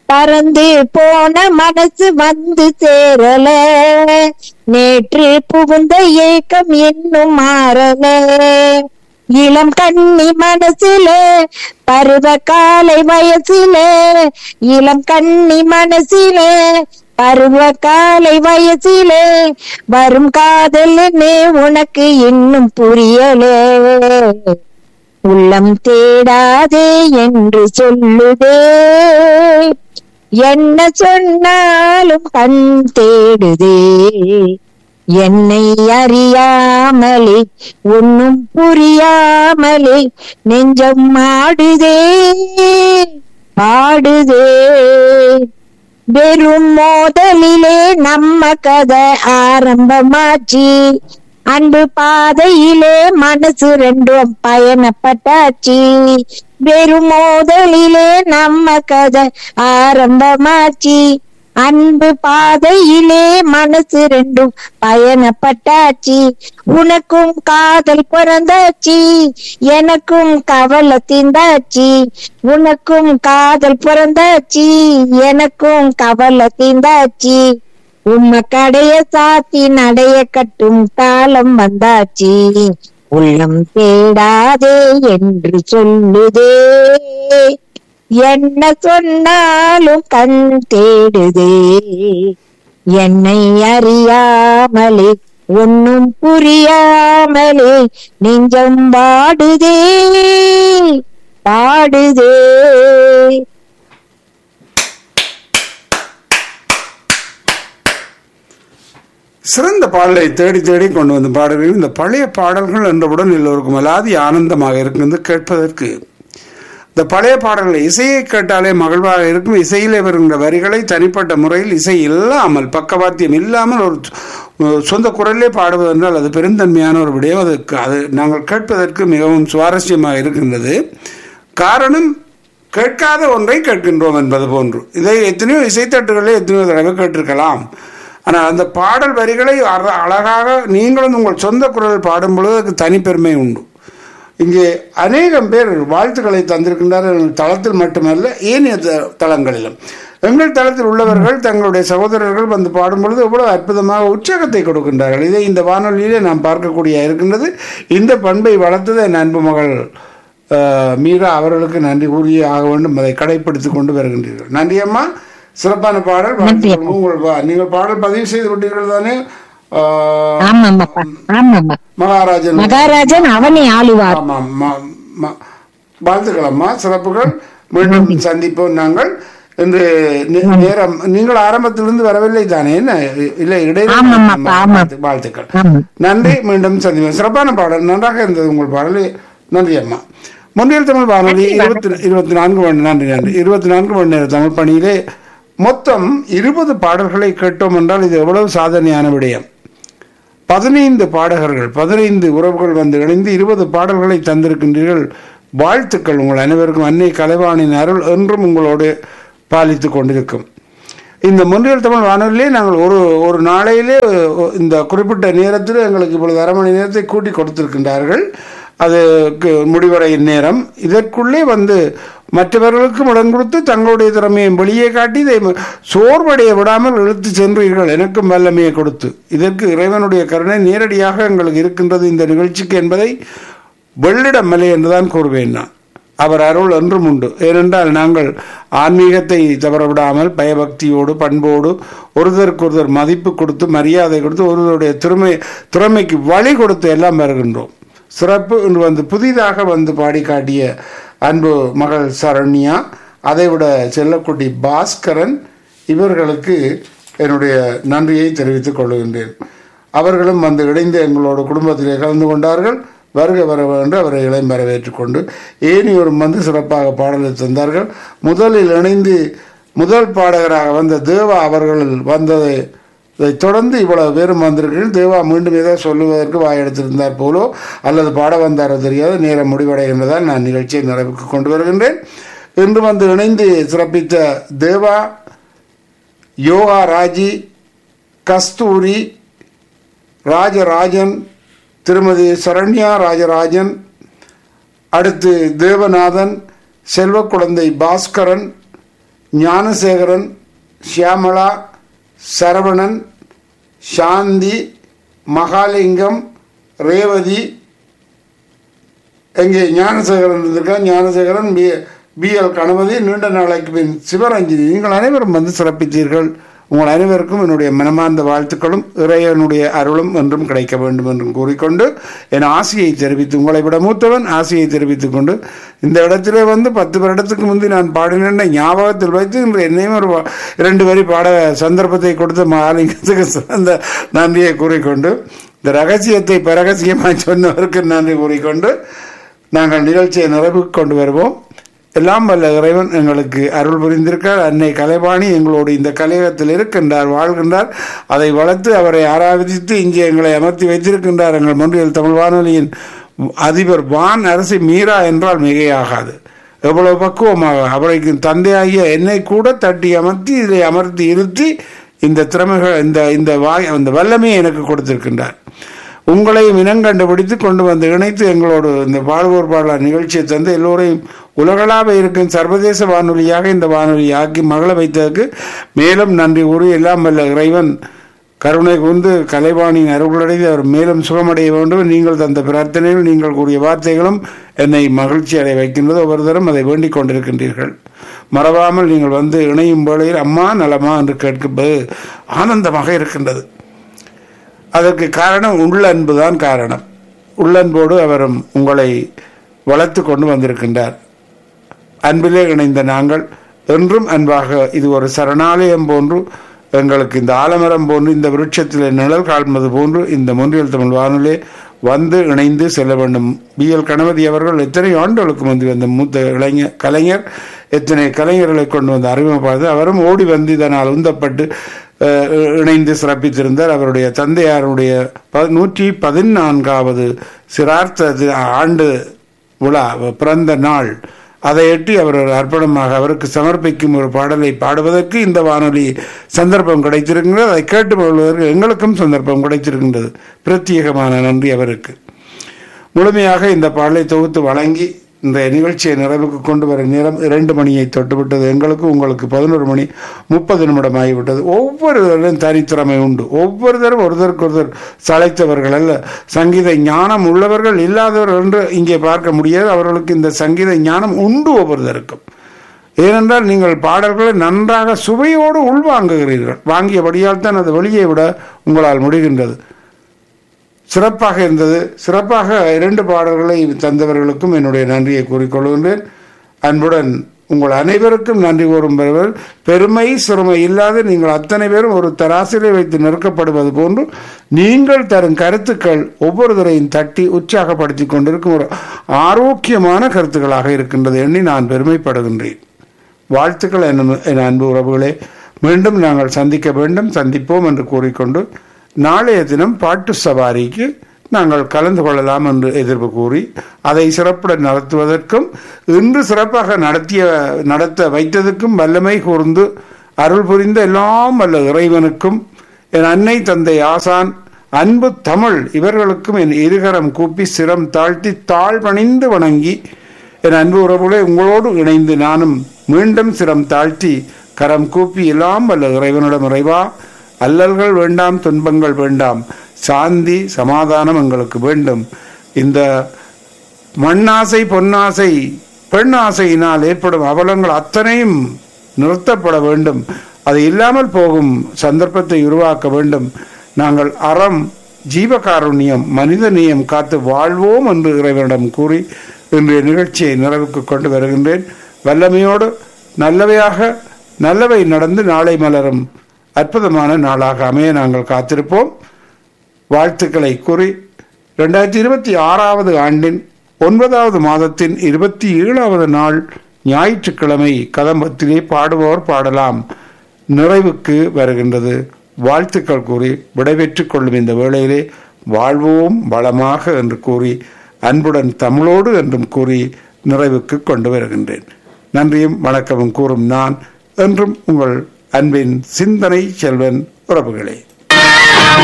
பறந்து போன மனசு வந்து சேரல நேற்று புகுந்த ஏக்கம் இன்னும் மாறல இளம் கண்ணி மனசுல பருவ காலை வயசுல இளம் கண்ணி மனசுல பருவ காலை வயசிலே வரும் காதல்னு உனக்கு இன்னும் புரியலே உள்ளம் தேடாதே என்று சொல்லுதே என்ன சொன்னாலும் கண் தேடுதே என்னை அறியாமலே ஒன்னும் புரியாமலே நெஞ்சம் ஆடுதே பாடுதே வெறும் மோதலிலே நம்ம கதை ஆரம்பமாச்சு அன்பு பாதையிலே மனசு ரெண்டும் பயணப்பட்டாச்சு வெறும் மோதலிலே நம்ம கதை ஆரம்பமாச்சு அன்பு பாதையிலே மனசு ரெண்டும் பயணப்பட்டாச்சு உனக்கும் காதல் பிறந்தாச்சு எனக்கும் கவலை தீந்தாச்சு உனக்கும் காதல் பிறந்தாச்சு எனக்கும் கவலை தீந்தாச்சு உம்ம கடைய சாத்தி நடைய கட்டும் காலம் வந்தாச்சு உள்ளம் தேடாதே என்று சொல்லுதே என்ன சொன்னாலும் கண் தேடுதே என்னை அறியாமலே ஒன்னும் புரியாமலே நெஞ்சம் பாடுதே பாடுதே சிறந்த பாடலை தேடி தேடி கொண்டு வந்த பாடல்கள் இந்த பழைய பாடல்கள் என்றவுடன் எல்லோருக்கும் அலாதி ஆனந்தமாக இருக்கிறது கேட்பதற்கு இந்த பழைய பாடல்களை இசையை கேட்டாலே மகிழ்வாக இருக்கும் இசையிலே வருகின்ற வரிகளை தனிப்பட்ட முறையில் இசை இல்லாமல் பக்கவாத்தியம் இல்லாமல் ஒரு சொந்த குரலிலே பாடுவது என்றால் அது பெருந்தன்மையான ஒரு விடயம் அது அது நாங்கள் கேட்பதற்கு மிகவும் சுவாரஸ்யமாக இருக்கின்றது காரணம் கேட்காத ஒன்றை கேட்கின்றோம் என்பது போன்று இதை எத்தனையோ இசைத்தட்டுகளே எத்தனையோ தடவை கேட்டிருக்கலாம் ஆனால் அந்த பாடல் வரிகளை அற- அழகாக நீங்களும் உங்கள் சொந்த குரலில் பாடும் பொழுது அதுக்கு தனிப்பெருமை உண்டு இங்கே அநேகம் பேர் வாழ்த்துக்களை தந்திருக்கின்றார்கள் தளத்தில் மட்டுமல்ல ஏனைய த- தளங்களிலும் எங்கள் தளத்தில் உள்ளவர்கள் தங்களுடைய சகோதரர்கள் வந்து பாடும் பொழுது எவ்வளவு அற்புதமாக உற்சாகத்தை கொடுக்கின்றார்கள் இதை இந்த வானொலியிலே நாம் பார்க்கக்கூடிய இருக்கின்றது இந்த பண்பை வளர்த்தது என் அன்பு மகள் அஹ், மீரா அவர்களுக்கு நன்றி கூறியே ஆக வேண்டும் அதை கடைப்பிடித்துக் கொண்டு வருகின்றீர்கள் நன்றி அம்மா சிறப்பான பாடல் வாழ்த்துக்கள். உங்கள் பா- நீங்கள் பாடல் பதிவு செய்து விட்டீர்கள் தானே அஹ், ஆமாமாப்பா ஆமாமா மகாராஜன் மகாராஜன் அவனை ஆளுவார் ஆமாம் ம- ம- வாழ்த்துக்கள் அம்மா சிறப்புகள் மீண்டும் சந்திப்போம் நாங்கள் இன்று நே- நேரம் நீங்கள் ஆரம்பத்திலிருந்து வரவில்லை தானே என்ன இல்லை ஆமாம்மாப்பா, ஆமாம். இடையில வாழ்த்துக்கள் ஆமா நன்றி மீண்டும் சந்திப்போம் சிறப்பான பாடல் நன்றாக இருந்தது உங்கள் பாடல் நன்றி அம்மா முன்னில் தமிழ் வானொலி இருபத்தி இருபத்தி நான்கு மணி நன்றி நன்றி இருபத்தி நான்கு மணி நேர தமிழ் பணியிலே மொத்தம் இருபது பாடல்களை கேட்டோம் என்றால் இது எவ்வளவு சாதனையான விடயம் பதினைந்து பாடகர்கள் பதினைந்து உறவுகள் வந்து இணைந்து இருபது பாடல்களை தந்திருக்கின்றீர்கள் வாழ்த்துக்கள் உங்கள் அனைவருக்கும் அன்னை கலைவாணின் அருள் என்றும் உங்களோடு பாலித்து கொண்டிருக்கும் இந்த முன்றியல் தமிழ் வானொலியிலே நாங்கள் ஒரு ஒரு நாளையிலே ஒ- இந்த குறிப்பிட்ட நேரத்தில் எங்களுக்கு இப்பொழுது அரை மணி நேரத்தை கூட்டி கொடுத்திருக்கின்றார்கள் அதுக்கு முடிவடையும் நேரம் இதற்குள்ளே வந்து மற்றவர்களுக்கும் இடம் கொடுத்து தங்களுடைய திறமையை வெளியே காட்டி இதை ம- சோர்வடைய விடாமல் இழுத்து சென்றீர்கள் எனக்கும் வல்லமையை கொடுத்து இதற்கு இறைவனுடைய கருணை நேரடியாக எங்களுக்கு இருக்கின்றது இந்த நிகழ்ச்சிக்கு என்பதை வெள்ளிடமலை என்றுதான் கூறுவேன் நான் அவர் அருள் என்றும் உண்டு ஏனென்றால் நாங்கள் ஆன்மீகத்தை தவறவிடாமல் பயபக்தியோடு பண்போடு ஒருத்தருக்கு ஒருத்தர் மதிப்பு கொடுத்து மரியாதை கொடுத்து ஒருவருடைய திறமை திறமைக்கு வழி கொடுத்து எல்லாம் வருகின்றோம் சிறப்பு என்று வந்து புதிதாக வந்து பாடி காட்டிய அன்பு மகள் சரண்யா அதைவிட செல்லக்குட்டி பாஸ்கரன் இவர்களுக்கு என்னுடைய நன்றியை தெரிவித்துக் கொள்கின்றேன் அவர்களும் வந்து இணைந்து எங்களோட குடும்பத்திலே கலந்து கொண்டார்கள் வருக வர என்று அவரை இளம் வரவேற்றுக் கொண்டு ஏனியோரும் வந்து சிறப்பாக பாடலை தந்தார்கள் முதலில் இணைந்து முதல் பாடகராக வந்த தேவா அவர்கள் வந்ததை இதைத் தொடர்ந்து இவ்வளவு பேரும் வந்திருக்கிறீர்கள் தேவா மீண்டும் ஏதோ சொல்லுவதற்கு வாயெடுத்திருந்தார் போலோ அல்லது பாட வந்தாரோ தெரியாது நேரம் முடிவடைகின்றதால் நான் நிகழ்ச்சியை நிறைவுக்கு கொண்டு வருகின்றேன் இன்று வந்து இணைந்து சிறப்பித்த தேவா யோகா ராஜி கஸ்தூரி ராஜராஜன் திருமதி சரண்யா ராஜராஜன் அடுத்து தேவநாதன் செல்வக்குழந்தை பாஸ்கரன் ஞானசேகரன் ஷியாமளா சரவணன் சாந்தி மகாலிங்கம் ரேவதி எங்கே ஞானசேகரன் இருந்திருக்கா ஞானசேகரன் பி பிஎல் கணபதி நீண்ட நாளைக்கு பின் சிவரஞ்சினி நீங்கள் அனைவரும் வந்து சிறப்பித்தீர்கள் உங்கள் அனைவருக்கும் என்னுடைய மனமார்ந்த வாழ்த்துக்களும் இறைவனுடைய அருளும் என்றும் கிடைக்க வேண்டும் என்றும் கூறிக்கொண்டு என் ஆசையை தெரிவித்து உங்களை விட மூத்தவன் ஆசையை தெரிவித்துக் கொண்டு இந்த இடத்திலே வந்து பத்து வருடத்துக்கு முந்தி நான் பாடினேன் ஞாபகத்தில் வைத்து இன்று என்னையும் ஒரு வா- இரண்டு வரி பாட சந்தர்ப்பத்தை கொடுத்த மாலிங்கத்துக்கு சிறந்த நன்றியை கூறிக்கொண்டு இந்த ரகசியத்தை பரகசியமாய் சொன்னவருக்கு நன்றி கூறிக்கொண்டு நாங்கள் நிகழ்ச்சியை நிறைவுக்கு கொண்டு வருவோம் எல்லாம் வல்ல இறைவன் எங்களுக்கு அருள் புரிந்திருக்கார் அன்னை கலைவாணி எங்களோடு இந்த கலையகத்தில் இருக்கின்றார் வாழ்கின்றார் அதை வளர்த்து அவரை ஆராதித்து இங்கே எங்களை அமர்த்தி வைத்திருக்கின்றார் எங்கள் மொன்றியல் தமிழ் வானொலியின் அதிபர் வான் அரசு மீரா என்றால் மிகையாகாது எவ்வளவு பக்குவமாக அவருக்கு தந்தையாகிய என்னை கூட தட்டி அமர்த்தி இதை அமர்த்தி இருத்தி இந்த திறமைகள் இந்த இந்த வாய் அந்த வல்லமையை எனக்கு கொடுத்திருக்கின்றார் உங்களையும் இனங்கண்டு பிடித்து கொண்டு வந்து இணைத்து எங்களோடு இந்த பாடுவோர் பாடலார் நிகழ்ச்சியை தந்து எல்லோரையும் உலகளாவ இருக்கும் சர்வதேச வானொலியாக இந்த வானொலி ஆக்கி மகள வைத்ததற்கு மேலும் நன்றி கூறி எல்லாம் வல்ல இறைவன் கருணை கூர்ந்து கலைவாணியின் அருள்களடைந்து அவர் மேலும் சுகமடைய வேண்டும் நீங்கள் தந்த பிரார்த்தனைகள் நீங்கள் கூறிய வார்த்தைகளும் என்னை மகிழ்ச்சி அடைய வைக்கின்றது ஒவ்வொரு தரம் அதை வேண்டிக் கொண்டிருக்கின்றீர்கள் மறவாமல் நீங்கள் வந்து இணையும் வேளையில் அம்மா நலமா என்று கேட்கும்போது ஆனந்தமாக இருக்கின்றது அதற்கு காரணம் உள்ளன்பு தான் காரணம் உள்ளன்போடு அவரும் உங்களை வளர்த்து கொண்டு வந்திருக்கின்றார் அன்பிலே இணைந்த நாங்கள் என்றும் அன்பாக இது ஒரு சரணாலயம் போன்று எங்களுக்கு இந்த ஆலமரம் போன்று இந்த விருட்சத்தில் நிழல் காண்பது போன்று இந்த மொன்றியல் தமிழ் வானொலி வந்து இணைந்து செல்ல வேண்டும் பி எல் கணபதி அவர்கள் எத்தனை ஆண்டுகளுக்கு வந்து வந்த மூத்த இளைஞர் கலைஞர் எத்தனை கலைஞர்களை கொண்டு வந்து அறிமுகப்படுது அவரும் ஓடி வந்து இதனால் உந்தப்பட்டு அஹ், இணைந்து சிறப்பித்திருந்தார் அவருடைய தந்தையாருடைய ப- நூற்றி பதினான்காவது சிரார்த்த தி- ஆண்டு விழா பிறந்த நாள் அதையொட்டி அவர் ஒரு அர்ப்பணமாக அவருக்கு சமர்ப்பிக்கும் ஒரு பாடலை பாடுவதற்கு இந்த வானொலி சந்தர்ப்பம் கிடைத்திருக்கின்றது அதை கேட்டு கொள்வதற்கு எங்களுக்கும் சந்தர்ப்பம் கிடைத்திருக்கின்றது பிரத்யேகமான நன்றி அவருக்கு முழுமையாக இந்த பாடலை தொகுத்து வழங்கி இந்த நிகழ்ச்சியை நிறைவுக்கு கொண்டு வர நேரம் இரண்டு மணியை தொட்டுவிட்டது எங்களுக்கு உங்களுக்கு பதினோரு மணி முப்பது நிமிடம் ஆகிவிட்டது ஒவ்வொருவரும் தனித்திறமை உண்டு ஒவ்வொருத்தரும் ஒருத்தருக்கு ஒருத்தர் சளைத்தவர்கள் அல்ல சங்கீத ஞானம் உள்ளவர்கள் இல்லாதவர்கள் என்று இங்கே பார்க்க முடியாது அவர்களுக்கு இந்த சங்கீத ஞானம் உண்டு ஒவ்வொருத்தருக்கும் ஏனென்றால் நீங்கள் பாடல்களை நன்றாக சுவையோடு உள்வாங்குகிறீர்கள் வாங்கியபடியால் தான் அது வெளியே விட உங்களால் முடிகின்றது சிறப்பாக இருந்தது சிறப்பாக இரண்டு பாடல்களை தந்தவர்களுக்கும் என்னுடைய நன்றியை கூறிக்கொள்கின்றேன் அன்புடன் உங்கள் அனைவருக்கும் நன்றி கூறும் பெறுவர் பெருமை சிறுமை இல்லாத நீங்கள் அத்தனை பேரும் ஒரு தராசிலை வைத்து நிற்கப்படுவது போன்று நீங்கள் தரும் கருத்துக்கள் ஒவ்வொருவரையும் தட்டி உற்சாகப்படுத்தி கொண்டிருக்கும் ஒரு ஆரோக்கியமான கருத்துக்களாக இருக்கின்றது எண்ணி நான் பெருமைப்படுகின்றேன் வாழ்த்துக்கள் என் என் அன்பு உறவுகளே மீண்டும் நாங்கள் சந்திக்க வேண்டும் சந்திப்போம் என்று கூறிக்கொண்டு நாளைய தினம் பாட்டு சவாரிக்கு நாங்கள் கலந்து கொள்ளலாம் என்று எதிர்ப்பு கூறி அதை சிறப்புடன் நடத்துவதற்கும் இன்று சிறப்பாக நடத்திய நடத்த வைத்ததற்கும் வல்லமை கூர்ந்து அருள் புரிந்த எல்லாம் வல்ல இறைவனுக்கும் என் அன்னை தந்தை ஆசான் அன்பு தமிழ் இவர்களுக்கும் என் இருகரம் கூப்பி சிரம் தாழ்த்தி தாழ் பணிந்து வணங்கி என் அன்பு உறவுகளே உங்களோடு இணைந்து நானும் மீண்டும் சிரம் தாழ்த்தி கரம் கூப்பி எல்லாம் வல்ல இறைவனிடம் இறைவா அல்லல்கள் வேண்டாம் துன்பங்கள் வேண்டாம் சாந்தி சமாதானம் எங்களுக்கு வேண்டும் இந்த மண்ணாசை பொன்னாசை பெண் ஆசையினால் ஏற்படும் அவலங்கள் அத்தனையும் நிறுத்தப்பட வேண்டும் அது இல்லாமல் போகும் சந்தர்ப்பத்தை உருவாக்க வேண்டும் நாங்கள் அறம் ஜீவகாருண்யம் மனித நேயம் காத்து வாழ்வோம் என்று இறைவனிடம் கூறி இன்றைய நிகழ்ச்சியை நிறைவுக்கு கொண்டு வருகின்றேன் வல்லமையோடு நல்லவையாக நல்லவை நடந்து நாளை மலரும் அற்புதமான நாளாக அமைய நாங்கள் காத்திருப்போம் வாழ்த்துக்களை கூறி ரெண்டாயிரத்தி இருபத்தி ஆறாவது ஆண்டின் ஒன்பதாவது மாதத்தின் இருபத்தி ஏழாவது நாள் ஞாயிற்றுக்கிழமை கதம்பத்திலே பாடுபவர் பாடலாம் நிறைவுக்கு வருகின்றது வாழ்த்துக்கள் கூறி விடைபெற்றுக் கொள்ளும் இந்த வேளையிலே வாழ்வோம் வளமாக என்று கூறி அன்புடன் தமிழோடு என்றும் கூறி நிறைவுக்கு கொண்டு வருகின்றேன் நன்றியும் வணக்கமும் கூறும் நான் என்றும் உங்கள் அன்பின் சிந்தனை செல்வன் உறவுகளே